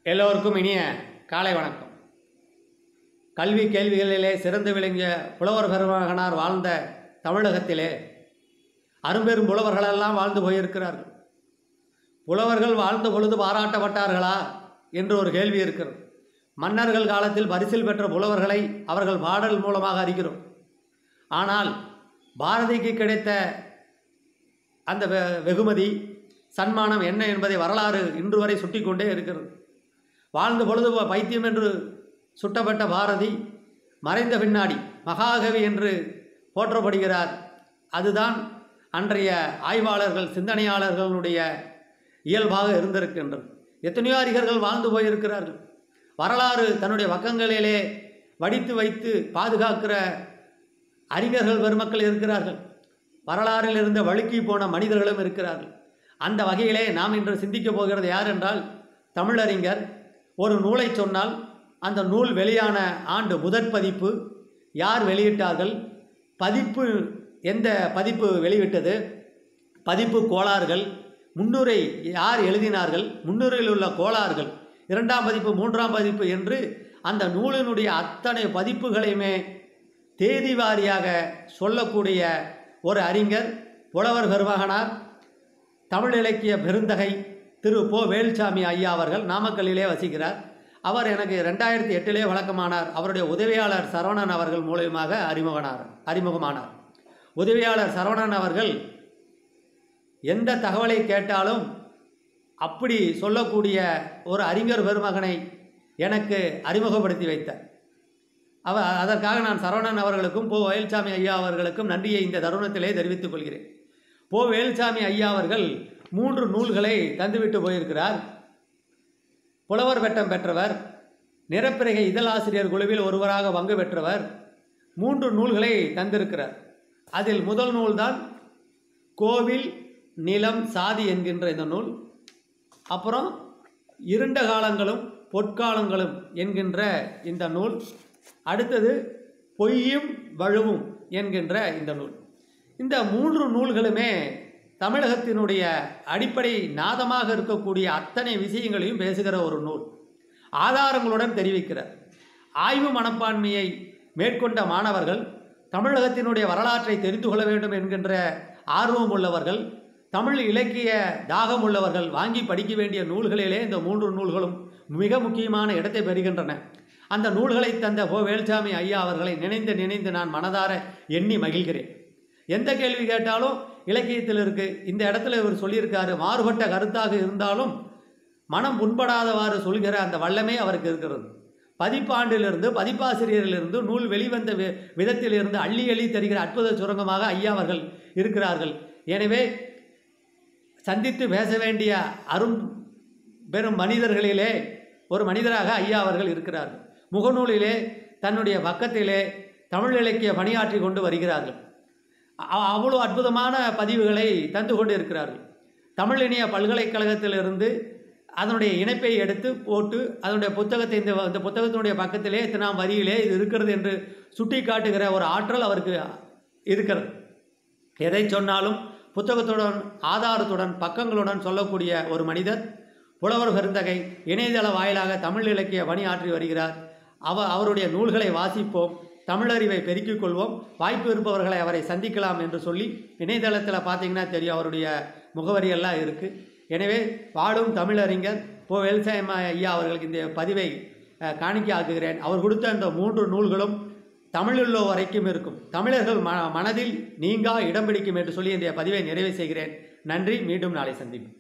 எல்லோருக்கும் இனிய காலை வணக்கம் கல்வி கேள்விகளிலே சிறந்து விளங்கிய புலவர் பெருமகனார் வாழ்ந்த தமிழகத்திலே அரும்பெரும் புலவர்களெல்லாம் வாழ்ந்து போயிருக்கிறார்கள் புலவர்கள் வாழ்ந்த பொழுது பாராட்டப்பட்டார்களா என்று ஒரு கேள்வி இருக்கிறது மன்னர்கள் காலத்தில் பரிசில் பெற்ற புலவர்களை அவர்கள் பாடல் மூலமாக அறிகிறோம் ஆனால் பாரதிக்கு கிடைத்த அந்த வெ- வெகுமதி சன்மானம் என்ன என்பதை வரலாறு இன்று வரை சுட்டிக்கொண்டே இருக்கிறது வாழ்ந்த பொழுது பைத்தியம் என்று சுட்டப்பட்ட பாரதி மறைந்த பின்னாடி மகாகவி என்று போற்றப்படுகிறார் அதுதான் அன்றைய ஆய்வாளர்கள் சிந்தனையாளர்களுடைய இயல்பாக இருந்திருக்கின்றது எத்தனையோ அறிஞர்கள் வாழ்ந்து போயிருக்கிறார்கள் வரலாறு தன்னுடைய பக்கங்களிலே வடித்து வைத்து பாதுகாக்கிற அறிஞர்கள் பெருமக்கள் இருக்கிறார்கள் வரலாறில் இருந்த வழுக்கி போன மனிதர்களும் இருக்கிறார்கள் அந்த வகையிலே நாம் இன்று சிந்திக்கப் போகிறது யார் என்றால் தமிழறிஞர் ஒரு நூலை சொன்னால் அந்த நூல் வெளியான ஆண்டு முதற் பதிப்பு யார் வெளியிட்டார்கள் பதிப்பு எந்த பதிப்பு வெளியிட்டது பதிப்பு கோளாறுகள் முன்னுரை யார் எழுதினார்கள் முன்னுரையில் உள்ள கோளாறுகள் இரண்டாம் பதிப்பு மூன்றாம் பதிப்பு என்று அந்த நூலினுடைய அத்தனை பதிப்புகளையுமே தேதி வாரியாக சொல்லக்கூடிய ஒரு அறிஞர் புலவர் பெருமகனார் தமிழ் இலக்கிய பெருந்தகை திரு போ வேல்சாமி ஐயா அவர்கள் நாமக்கல்லிலே வசிக்கிறார் அவர் எனக்கு ரெண்டாயிரத்தி எட்டிலே வழக்கமானார் அவருடைய உதவியாளர் சரவணன் அவர்கள் மூலியமாக அறிமுகனார் அறிமுகமானார் உதவியாளர் சரவணன் அவர்கள் எந்த தகவலை கேட்டாலும் அப்படி சொல்லக்கூடிய ஒரு அறிஞர் பெருமகனை எனக்கு அறிமுகப்படுத்தி வைத்தார் அவ அதற்காக நான் சரவணன் அவர்களுக்கும் போ வேல்சாமி ஐயா அவர்களுக்கும் நன்றியை இந்த தருணத்திலே தெரிவித்துக் கொள்கிறேன் போ வேல்சாமி ஐயா அவர்கள் மூன்று நூல்களை தந்துவிட்டு போயிருக்கிறார் புலவர் பட்டம் பெற்றவர் நிறப்பிறகை இதழாசிரியர் குழுவில் ஒருவராக பங்கு பெற்றவர் மூன்று நூல்களை தந்திருக்கிறார் அதில் முதல் நூல்தான் கோவில் நிலம் சாதி என்கின்ற இந்த நூல் அப்புறம் இருண்ட காலங்களும் பொற்காலங்களும் என்கின்ற இந்த நூல் அடுத்தது பொய்யும் வழுவும் என்கின்ற இந்த நூல் இந்த மூன்று நூல்களுமே தமிழகத்தினுடைய அடிப்படை நாதமாக இருக்கக்கூடிய அத்தனை விஷயங்களையும் பேசுகிற ஒரு நூல் ஆதாரங்களுடன் தெரிவிக்கிறார் ஆய்வு மனப்பான்மையை மேற்கொண்ட மாணவர்கள் தமிழகத்தினுடைய வரலாற்றை தெரிந்து கொள்ள வேண்டும் என்கின்ற ஆர்வம் உள்ளவர்கள் தமிழ் இலக்கிய தாகம் உள்ளவர்கள் வாங்கி படிக்க வேண்டிய நூல்களிலே இந்த மூன்று நூல்களும் மிக முக்கியமான இடத்தை பெறுகின்றன அந்த நூல்களை தந்த ஓ வேல்சாமி ஐயா அவர்களை நினைந்து நினைந்து நான் மனதார எண்ணி மகிழ்கிறேன் எந்த கேள்வி கேட்டாலும் இலக்கியத்தில் இருக்கு இந்த இடத்துல இவர் சொல்லியிருக்காரு மாறுபட்ட கருத்தாக இருந்தாலும் மனம் புண்படாதவாறு சொல்கிற அந்த வல்லமே அவருக்கு இருக்கிறது பதிப்பாண்டிலிருந்து பதிப்பாசிரியரிலிருந்து நூல் வெளிவந்த வி- விதத்திலிருந்து அள்ளி அள்ளி தருகிற அற்புத சுரங்கமாக ஐயா அவர்கள் இருக்கிறார்கள் எனவே சந்தித்து பேச வேண்டிய அரும் பெரும் மனிதர்களிலே ஒரு மனிதராக ஐயா அவர்கள் இருக்கிறார்கள் முகநூலிலே தன்னுடைய பக்கத்திலே தமிழ் இலக்கிய பணியாற்றி கொண்டு வருகிறார்கள் அ- அவ்வளோ அற்புதமான பதிவுகளை தந்து கொண்டு இருக்கிறார்கள் தமிழ் இணைய பல்கலைக்கழகத்திலிருந்து அதனுடைய இணைப்பை எடுத்து போட்டு அதனுடைய புத்தகத்தை இந்த இந்த புத்தகத்தினுடைய பக்கத்திலே இத்தனாம் வரியிலே இது இருக்கிறது என்று சுட்டி காட்டுகிற ஒரு ஆற்றல் அவருக்கு இருக்கிறது எதை சொன்னாலும் புத்தகத்துடன் ஆதாரத்துடன் பக்கங்களுடன் சொல்லக்கூடிய ஒரு மனிதர் புலவர் பெருந்தகை இணையதள வாயிலாக தமிழ் இலக்கிய பணியாற்றி வருகிறார் அவ அவருடைய நூல்களை வாசிப்போம் தமிழறிவை பெருக்கிக் கொள்வோம் வாய்ப்பு இருப்பவர்களை அவரை சந்திக்கலாம் என்று சொல்லி இணையதளத்தில் பார்த்தீங்கன்னா தெரியும் அவருடைய முகவரி எல்லாம் இருக்குது எனவே பாடும் தமிழறிஞர் போ வெல்சாயம ஐயா அவர்களுக்கு இந்த பதிவை அஹ், காணிக்கை ஆக்குகிறேன் அவர் கொடுத்த அந்த மூன்று நூல்களும் தமிழுள்ளோ வரைக்கும் இருக்கும் தமிழர்கள் ம மனதில் நீங்கா இடம் பிடிக்கும் என்று சொல்லி இந்த பதிவை நிறைவு செய்கிறேன் நன்றி மீண்டும் நாளை சந்திப்போம்